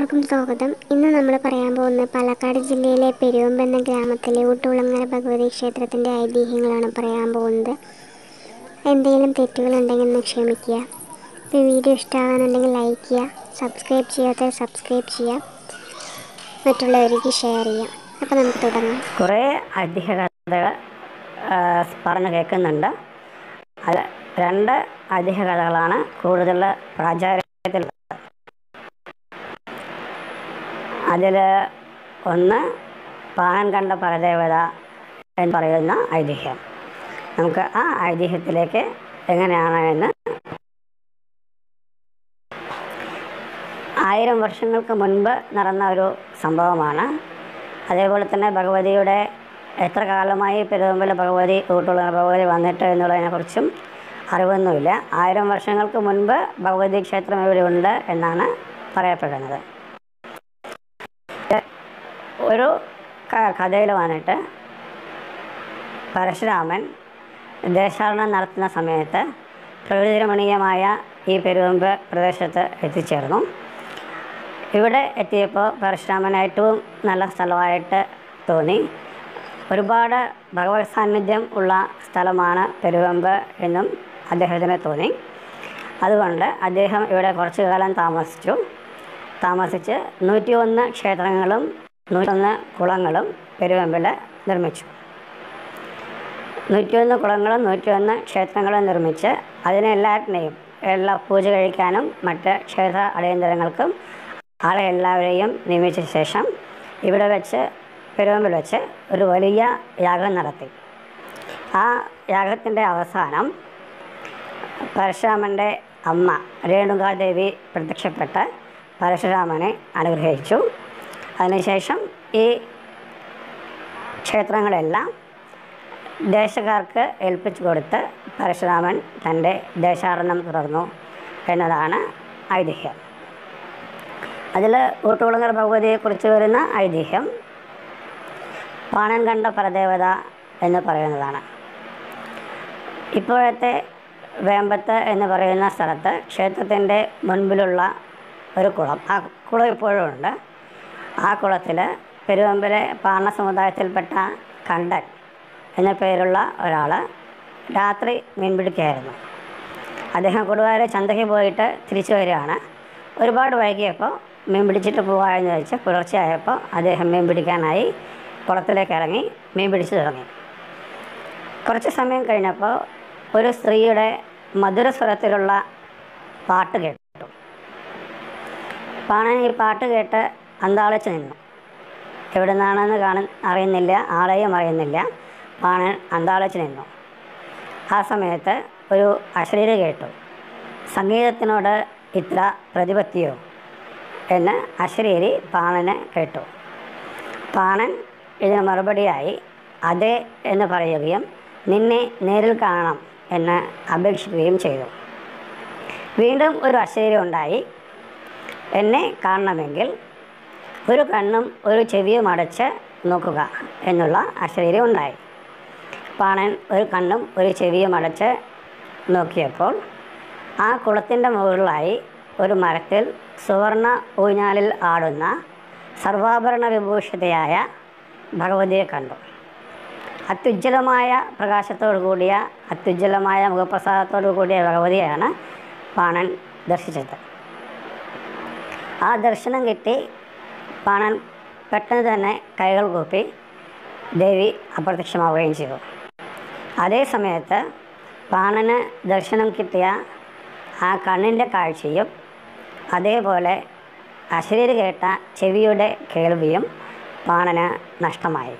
എല്ലാവർക്കും സ്വാഗതം ഇന്ന് നമ്മൾ പറയാൻ പോകുന്നത് പാലക്കാട് ജില്ലയിലെ പെരുവമ്പ് എന്ന ഗ്രാമത്തിലെ ഊട്ടുകുളങ്ങര ഭഗവതി ക്ഷേത്രത്തിൻ്റെ ഐതിഹ്യങ്ങളാണ് പറയാൻ പോകുന്നത് എന്തെങ്കിലും തെറ്റുകളുണ്ടെങ്കിൽ ഒന്ന് ക്ഷമിക്കുക ഇപ്പോൾ വീഡിയോ ഇഷ്ടമാണെന്നുണ്ടെങ്കിൽ ലൈക്ക് ചെയ്യുക സബ്സ്ക്രൈബ് ചെയ്യാത്തവർ സബ്സ്ക്രൈബ് ചെയ്യുക മറ്റുള്ളവർക്ക് ഷെയർ ചെയ്യാം അപ്പോൾ നമുക്ക് തുടങ്ങാം കുറേ ഐതിഹ്യകഥകൾ ആ, പറഞ്ഞു കേൾക്കുന്നുണ്ട് അത് രണ്ട് ഐതിഹ്യകഥകളാണ് കൂടുതൽ പ്രാചാര്യത്തിൽ അതിൽ ഒന്ന് പാൻ കണ്ട പരദേവത എന്ന് പറയുന്ന ഐതിഹ്യം നമുക്ക് ആ ഐതിഹ്യത്തിലേക്ക് എങ്ങനെയാണ് എന്ന് ആയിരം വർഷങ്ങൾക്ക് മുൻപ് നടന്ന ഒരു സംഭവമാണ് അതേപോലെ തന്നെ ഭഗവതിയുടെ എത്ര കാലമായി പെരുവമ്പിൽ ഭഗവതി ഊട്ടുള്ള ഭഗവതി വന്നിട്ട് എന്നുള്ളതിനെക്കുറിച്ചും അറിവൊന്നുമില്ല ആയിരം വർഷങ്ങൾക്ക് മുൻപ് ഭഗവതി ക്ഷേത്രം ഇവിടെ ഉണ്ട് എന്നാണ് പറയപ്പെടുന്നത് ഒരു ക- കഥയിൽ വന്നിട്ട് പരശുരാമൻ ദേശാടനം നടത്തുന്ന സമയത്ത് പ്രകൃതിരമണീയമായ ഈ പെരുവമ്പ് പ്രദേശത്ത് എത്തിച്ചേർന്നു ഇവിടെ എത്തിയപ്പോൾ പരശുരാമൻ ഏറ്റവും നല്ല സ്ഥലമായിട്ട് തോന്നി ഒരുപാട് ഭഗവത് സാന്നിധ്യം ഉള്ള സ്ഥലമാണ് പെരുവമ്പ് എന്നും അദ്ദേഹത്തിന് തോന്നി അതുകൊണ്ട് അദ്ദേഹം ഇവിടെ കുറച്ചു കാലം താമസിച്ചു താമസിച്ച് നൂറ്റിയൊന്ന് ക്ഷേത്രങ്ങളും നൂറ്റൊന്ന് കുളങ്ങളും പെരുവമ്പിൽ നിർമ്മിച്ചു നൂറ്റിയൊന്ന് കുളങ്ങളും നൂറ്റിയൊന്ന് ക്ഷേത്രങ്ങളും നിർമ്മിച്ച് അതിനെല്ലാറ്റിനെയും എല്ലാ പൂജ കഴിക്കാനും മറ്റ് ക്ഷേത്ര അടിയന്തരങ്ങൾക്കും ആളെ എല്ലാവരെയും നിയമിച്ച ശേഷം ഇവിടെ വെച്ച് പെരുവമ്പിൽ വെച്ച് ഒരു വലിയ യാഗം നടത്തി ആ യാഗത്തിൻ്റെ അവസാനം പരശുരാമൻ്റെ അമ്മ രേണുകാദേവി പ്രത്യക്ഷപ്പെട്ട് പരശുരാമനെ അനുഗ്രഹിച്ചു അതിനുശേഷം ഈ ക്ഷേത്രങ്ങളെല്ലാം ദേശക്കാർക്ക് ഏൽപ്പിച്ചു കൊടുത്ത് പരശുരാമൻ തൻ്റെ ദേശാടനം തുടർന്നു എന്നതാണ് ഐതിഹ്യം അതിൽ ഊട്ടുകുളങ്ങര ഭഗവതിയെക്കുറിച്ച് വരുന്ന ഐതിഹ്യം പാണൻ കണ്ട പരദേവത എന്ന് പറയുന്നതാണ് ഇപ്പോഴത്തെ വേമ്പത്ത് എന്ന് പറയുന്ന സ്ഥലത്ത് ക്ഷേത്രത്തിൻ്റെ മുൻപിലുള്ള ഒരു കുളം ആ കുളം ഇപ്പോഴും ഉണ്ട് ആ കുളത്തിൽ പെരുവമ്പിലെ പാണ സമുദായത്തിൽപ്പെട്ട കണ്ടൻ എന്ന പേരുള്ള ഒരാൾ രാത്രി മീൻ പിടിക്കുകയായിരുന്നു അദ്ദേഹം കൊടുവായൂർ ചന്തയ്ക്ക് പോയിട്ട് തിരിച്ചു വരികയാണ് ഒരുപാട് വൈകിയപ്പോൾ മീൻ പിടിച്ചിട്ട് പോകാമെന്ന് വെച്ച് പുലർച്ചെയായപ്പോൾ അദ്ദേഹം മീൻ പിടിക്കാനായി കുളത്തിലേക്ക് ഇറങ്ങി മീൻ പിടിച്ചു തുടങ്ങി കുറച്ച് സമയം കഴിഞ്ഞപ്പോൾ ഒരു സ്ത്രീയുടെ മധുരസ്വരത്തിലുള്ള പാട്ട് കേട്ടു പാണൻ ഈ പാട്ട് കേട്ട് അന്താളിച്ച് നിന്നു എവിടെ നിന്നാണെന്ന് കാണ അറിയുന്നില്ല ആളെയും അറിയുന്നില്ല പാണൻ അന്താളിച്ച് നിന്നു ആ സമയത്ത് ഒരു അശ്ലീല കേട്ടു സംഗീതത്തിനോട് ഇത്ര പ്രതിപത്തിയോ എന്ന് അശ്ലീരി പാണന് കേട്ടു പാണൻ ഇതിന് മറുപടിയായി അതെ എന്ന് പറയുകയും നിന്നെ നേരിൽ കാണണം എന്ന് അപേക്ഷിക്കുകയും ചെയ്തു വീണ്ടും ഒരു അശ്ലീലം ഉണ്ടായി എന്നെ കാണണമെങ്കിൽ ഒരു കണ്ണും ഒരു ചെവിയും അടച്ച് നോക്കുക എന്നുള്ള അശ്ലീലം ഉണ്ടായി പാണൻ ഒരു കണ്ണും ഒരു ചെവിയും അടച്ച് നോക്കിയപ്പോൾ ആ കുളത്തിൻ്റെ മുകളിലായി ഒരു മരത്തിൽ സുവർണ ഊഞ്ഞാലിൽ ആടുന്ന സർവാഭരണ വിഭൂഷിതയായ ഭഗവതിയെ കണ്ടു അത്യുജ്വലമായ പ്രകാശത്തോടു കൂടിയ അത്യുജ്വലമായ മുഖപ്രസാദത്തോടു കൂടിയ ഭഗവതിയാണ് പാണൻ ദർശിച്ചത് ആ ദർശനം കിട്ടി പാണൻ പെട്ടെന്ന് തന്നെ കൈകൾ കൂപ്പി ദേവി അപ്രത്യക്ഷമാവുകയും ചെയ്തു അതേ സമയത്ത് പാണന് ദർശനം കിട്ടിയ ആ കണ്ണിൻ്റെ കാഴ്ചയും അതേപോലെ അശരീര് കേട്ട ചെവിയുടെ കേൾവിയും പാണന് നഷ്ടമായി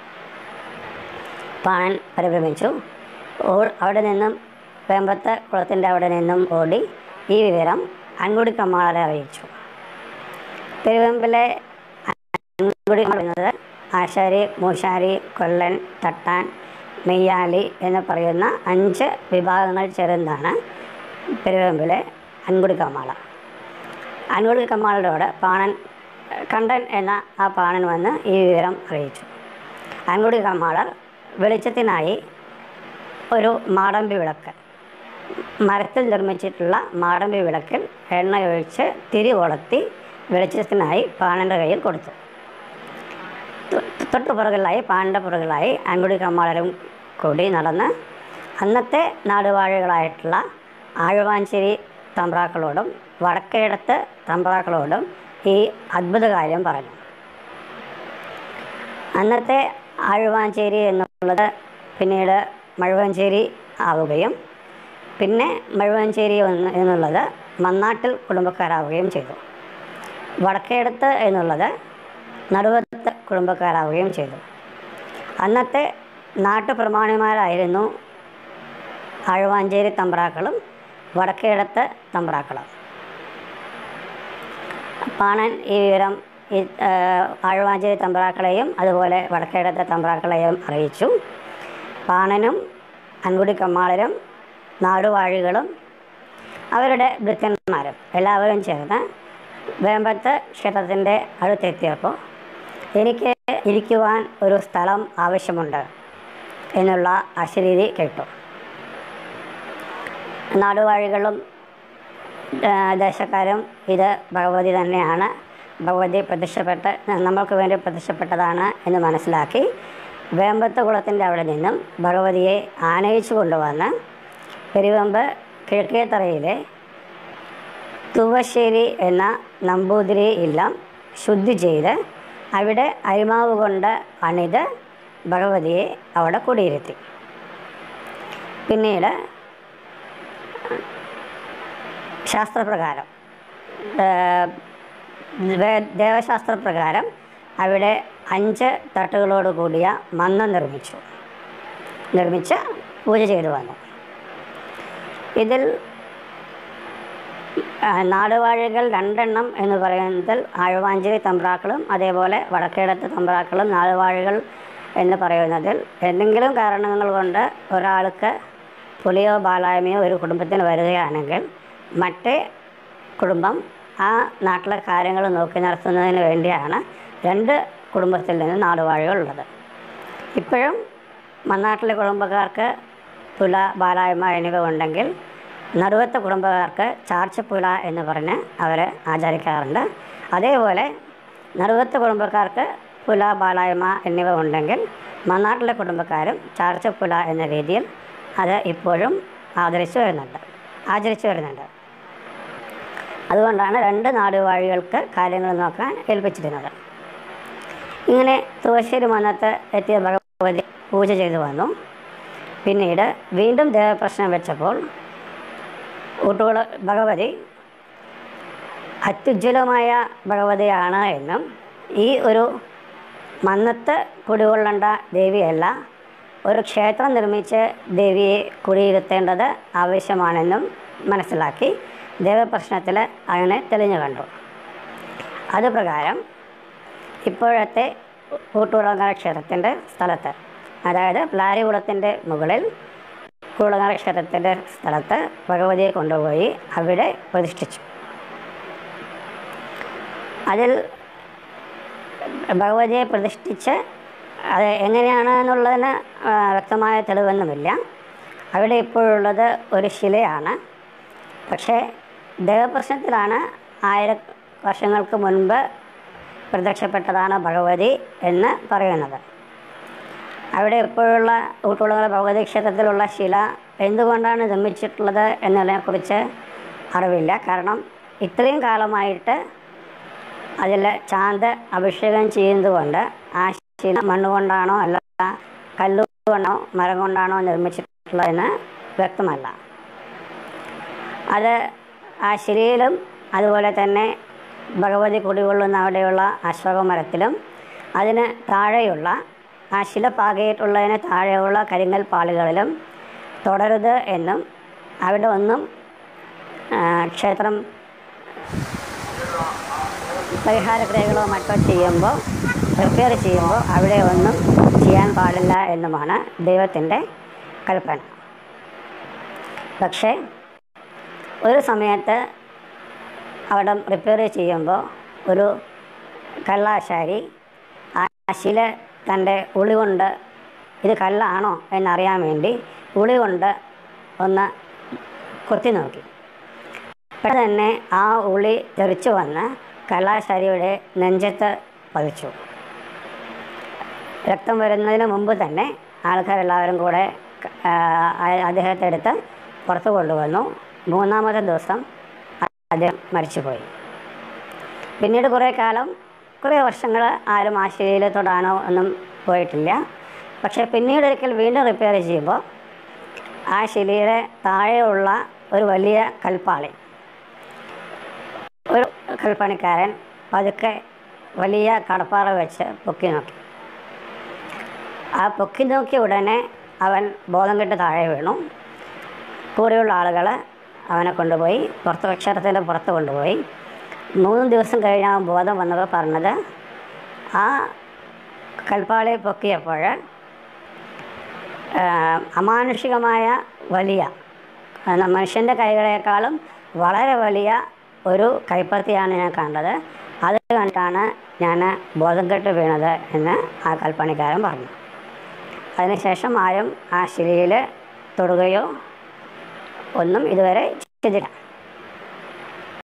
പാണൻ പരിഭ്രമിച്ചു ഓ അവിടെ നിന്നും വേമ്പത്ത് കുളത്തിൻ്റെ അവിടെ നിന്നും ഓടി ഈ വിവരം അൻകുടി കമ്മാളരെ അറിയിച്ചു പെരുവെമ്പിലെ അൻകുടി പറയുന്നത് ആശാരി മൂശാരി കൊല്ലൻ തട്ടാൻ മെയ്യാലി എന്ന് പറയുന്ന അഞ്ച് വിഭാഗങ്ങൾ ചേർന്നതാണ് പെരുവെമ്പിലെ അൻകുടി കമ്മാള അൻകുടി കമ്മാളരോട് പാണൻ കണ്ടൻ എന്ന ആ പാണൻ വന്ന് ഈ വിവരം അറിയിച്ചു അൻകുടി കമ്മാളർ വെളിച്ചത്തിനായി ഒരു മാടമ്പി വിളക്ക് മരത്തിൽ നിർമ്മിച്ചിട്ടുള്ള മാടമ്പി വിളക്കിൽ എണ്ണയൊഴിച്ച് തിരി കൊളുത്തി വെളിച്ചത്തിനായി പാണൻ്റെ കയ്യിൽ കൊടുത്തു തൊ- തൊട്ടു പുറകിലായി പാണിൻ്റെ പുറകിലായി അൻകുടി കമ്മാളരും കൂടി നടന്ന് അന്നത്തെ നാടുവാഴികളായിട്ടുള്ള ആഴുവാഞ്ചേരി തമ്പ്രാക്കളോടും വടക്കേടത്ത് തമ്പ്രാക്കളോടും ഈ അത്ഭുത കാര്യം പറഞ്ഞു അന്നത്തെ ആഴുവാഞ്ചേരി എന്നുള്ളത് പിന്നീട് മഴുവാഞ്ചേരി ആവുകയും പിന്നെ മഴുവാഞ്ചേരി എന്ന് എന്നുള്ളത് മന്നാട്ടിൽ കുടുംബക്കാരാവുകയും ചെയ്തു വടക്കേടത്ത് എന്നുള്ളത് നടുവത്ത് കുടുംബക്കാരാവുകയും ചെയ്തു അന്നത്തെ നാട്ടുപ്രമാണിമാരായിരുന്നു ആഴുവാഞ്ചേരി തമ്പ്രാക്കളും വടക്കേടത്ത് തമ്പ്രാക്കളും പാണൻ ഈ വിവരം ഈ ആ, ആഴുവാഞ്ചേരി തമ്പ്രാക്കളെയും അതുപോലെ വടക്കേടത്തെ തമ്പ്രാക്കളെയും അറിയിച്ചു പാണനും അൻകുടി കമ്മാളരും നാടുവാഴികളും അവരുടെ ഭൃത്യന്മാരും എല്ലാവരും ചേർന്ന് വേമ്പത്ത് ക്ഷേത്രത്തിൻ്റെ അടുത്തെത്തിയപ്പോൾ എനിക്ക് ഇരിക്കുവാൻ ഒരു സ്ഥലം ആവശ്യമുണ്ട് എന്നുള്ള അശരീരി കേട്ടു നാടുവാഴികളും ആ, ദേശക്കാരും ഇത് ഭഗവതി തന്നെയാണ് ഭഗവതി പ്രത്യക്ഷപ്പെട്ട് നമ്മൾക്ക് വേണ്ടി പ്രത്യക്ഷപ്പെട്ടതാണ് എന്ന് മനസ്സിലാക്കി വേമ്പത്ത് കുളത്തിൻ്റെ അവിടെ നിന്നും ഭഗവതിയെ ആനയിച്ചു കൊണ്ടുവന്ന് പെരുവമ്പ് കിഴക്കേത്തറയിലെ തുവശ്ശേരി എന്ന നമ്പൂതിരി ഇല്ലം ശുദ്ധി ചെയ്ത് അവിടെ അരിമാവ് കൊണ്ട് അണിത് ഭഗവതിയെ അവിടെ കുടിയിരുത്തി പിന്നീട് ശാസ്ത്രപ്രകാരം ഏഹ്, വേ- ദേവശാസ്ത്രപ്രകാരം അവിടെ അഞ്ച് തട്ടുകളോട് കൂടിയ മന്ന നിർമ്മിച്ചു നിർമ്മിച്ച് പൂജ ചെയ്തു വന്നു ഇതിൽ ആ, നാടുവാഴികൾ രണ്ടെണ്ണം എന്ന് പറയുന്നതിൽ ആഴുവാഞ്ചേരി തമ്പ്രാക്കളും അതേപോലെ വടക്കേടത്ത് തമ്പ്രാക്കളും നാടുവാഴികൾ എന്ന് പറയുന്നതിൽ എന്തെങ്കിലും കാരണങ്ങൾ കൊണ്ട് ഒരാൾക്ക് പുലിയോ ബാലായ്മയോ ഒരു കുടുംബത്തിന് വരികയാണെങ്കിൽ മറ്റേ കുടുംബം ആ നാട്ടിലെ കാര്യങ്ങൾ നോക്കി നടത്തുന്നതിന് വേണ്ടിയാണ് രണ്ട് കുടുംബത്തിൽ നിന്ന് നാടുവാഴികളുള്ളത് ഇപ്പോഴും മന്നാട്ടിലെ കുടുംബക്കാർക്ക് തുല ബാലായ്മ എന്നിവ ഉണ്ടെങ്കിൽ നടുവത്തെ കുടുംബക്കാർക്ക് ചാർച്ചപ്പുല എന്ന് പറഞ്ഞ് അവർ ആചരിക്കാറുണ്ട് അതേപോലെ നടുവത്തെ കുടുംബക്കാർക്ക് പുല ബാലായ്മ എന്നിവ ഉണ്ടെങ്കിൽ മന്നാട്ടിലെ കുടുംബക്കാരും ചാർച്ചപ്പുല എന്ന രീതിയിൽ അത് ഇപ്പോഴും ആദരിച്ചു വരുന്നുണ്ട് ആചരിച്ചു വരുന്നുണ്ട് അതുകൊണ്ടാണ് രണ്ട് നാടുവാഴികൾക്ക് കാര്യങ്ങൾ നോക്കാൻ ഏൽപ്പിച്ചിരുന്നത് ഇങ്ങനെ തുവശ്ശേരി മന്നത്ത് എത്തിയ ഭഗവതി പൂജ ചെയ്തു വന്നു പിന്നീട് വീണ്ടും ദേവപ്രശ്നം വെച്ചപ്പോൾ ഊട്ടുകുള ഭഗവതി അത്യുജ്വലമായ ഭഗവതിയാണ് എന്നും ഈ ഒരു മന്നത്ത് കുടികൊള്ളേണ്ട ദേവിയല്ല ഒരു ക്ഷേത്രം നിർമ്മിച്ച് ദേവിയെ കുടിയിരുത്തേണ്ടത് ആവശ്യമാണെന്നും മനസ്സിലാക്കി ദേവപ്രശ്നത്തിൽ അങ്ങനെ തെളിഞ്ഞു കണ്ടു അതുപ്രകാരം ഇപ്പോഴത്തെ ഊട്ടുകുളങ്ങര ക്ഷേത്രത്തിൻ്റെ സ്ഥലത്ത് അതായത് പ്ലാരികുളത്തിൻ്റെ മുകളിൽ കൂളങ്ങര ക്ഷേത്രത്തിൻ്റെ സ്ഥലത്ത് ഭഗവതിയെ കൊണ്ടുപോയി അവിടെ പ്രതിഷ്ഠിച്ചു അതിൽ ഭഗവതിയെ പ്രതിഷ്ഠിച്ച് അത് എങ്ങനെയാണ് എന്നുള്ളതിന് ആ, വ്യക്തമായ തെളിവൊന്നുമില്ല അവിടെ ഇപ്പോഴുള്ളത് ഒരു ശിലയാണ് പക്ഷേ ദേവപ്രശ്നത്തിലാണ് ആയിരം വർഷങ്ങൾക്ക് മുൻപ് പ്രത്യക്ഷപ്പെട്ടതാണ് ഭഗവതി എന്ന് പറയുന്നത് അവിടെ ഇപ്പോഴുള്ള ഊട്ടുകുളങ്ങര ഭഗവതി ക്ഷേത്രത്തിലുള്ള ശില എന്തുകൊണ്ടാണ് നിർമ്മിച്ചിട്ടുള്ളത് എന്നതിനെക്കുറിച്ച് അറിവില്ല കാരണം ഇത്രയും കാലമായിട്ട് അതിൽ ചാന്ത് അഭിഷേകം ചെയ്യുന്നതുകൊണ്ട് ആ ശില മണ്ണ് കൊണ്ടാണോ അല്ല കല്ല് കൊണ്ടാണോ മരം കൊണ്ടാണോ നിർമ്മിച്ചിട്ടുള്ളതെന്ന് വ്യക്തമല്ല അത് ആ ശിലയിലും അതുപോലെ തന്നെ ഭഗവതി കുടികൊള്ളുന്ന അവിടെയുള്ള അശോകമരത്തിലും അതിന് താഴെയുള്ള ആ ശില പാകിയിട്ടുള്ളതിന് താഴെയുള്ള കരിങ്കൽ പാളികളിലും തുടരുത് എന്നും അവിടെ ഒന്നും ആ, ക്ഷേത്രം പരിഹാരക്രിയകളോ മറ്റോ ചെയ്യുമ്പോൾ റിപ്പയർ ചെയ്യുമ്പോൾ അവിടെ ഒന്നും ചെയ്യാൻ പാടില്ല എന്നുമാണ് ദൈവത്തിൻ്റെ കൽപ്പന പക്ഷേ ഒരു സമയത്ത് അവിടെ റിപ്പയർ ചെയ്യുമ്പോൾ ഒരു കള്ളാശാരി ആ ശില തൻ്റെ ഉളി കൊണ്ട് ഇത് കല്ലാണോ എന്നറിയാൻ വേണ്ടി ഉളി കൊണ്ട് ഒന്ന് കൊത്തി നോക്കി പെട്ടെന്ന് തന്നെ ആ ഉളി തെറിച്ചു വന്ന് കലാശാരിയുടെ നെഞ്ചത്ത് പതിച്ചു രക്തം വരുന്നതിന് മുമ്പ് തന്നെ ആൾക്കാരെല്ലാവരും കൂടെ ആ, ആ- അദ്ദേഹത്തെ എടുത്ത് പുറത്ത് കൊണ്ടുവന്നു മൂന്നാമത്തെ ദിവസം അദ്ദേഹം മരിച്ചുപോയി പിന്നീട് കുറേ കാലം കുറേ വർഷങ്ങൾ ആരും ആ ശിലയിൽ തൊടാനോ ഒന്നും പോയിട്ടില്ല പക്ഷേ പിന്നീട് ഒരിക്കൽ വീണ്ടും റിപ്പയർ ചെയ്യുമ്പോൾ ആ ശിലയുടെ താഴെയുള്ള ഒരു വലിയ കൽപ്പാളി ഒരു കൽപ്പണിക്കാരൻ പതുക്കെ വലിയ കടപ്പാറ വെച്ച് പൊക്കി നോക്കി ആ പൊക്കി നോക്കിയ ഉടനെ അവൻ ബോധം കെട്ട് താഴെ വീണു കൂടെയുള്ള ആളുകൾ അവനെ കൊണ്ടുപോയി പുറത്ത് ക്ഷേത്രത്തിൻ്റെ പുറത്ത് കൊണ്ടുപോയി മൂന്ന് ദിവസം കഴിഞ്ഞ് ആ ബോധം വന്നപ്പോൾ പറഞ്ഞത് ആ കൽപ്പാളി പൊക്കിയപ്പോൾ ആ, അമാനുഷികമായ വലിയ ആ, മനുഷ്യൻ്റെ കൈകളെക്കാളും വളരെ വലിയ ഒരു കൈപ്പത്തിയാണ് ഞാൻ കണ്ടത് അത് കണ്ടിട്ടാണ് ഞാൻ ബോധം കെട്ട് വീണത് എന്ന് ആ കൽപ്പണിക്കാരൻ പറഞ്ഞു അതിനുശേഷം ആരും ആ ശിലയിൽ തൊടുകയോ ഒന്നും ഇതുവരെ ചെയ്തില്ല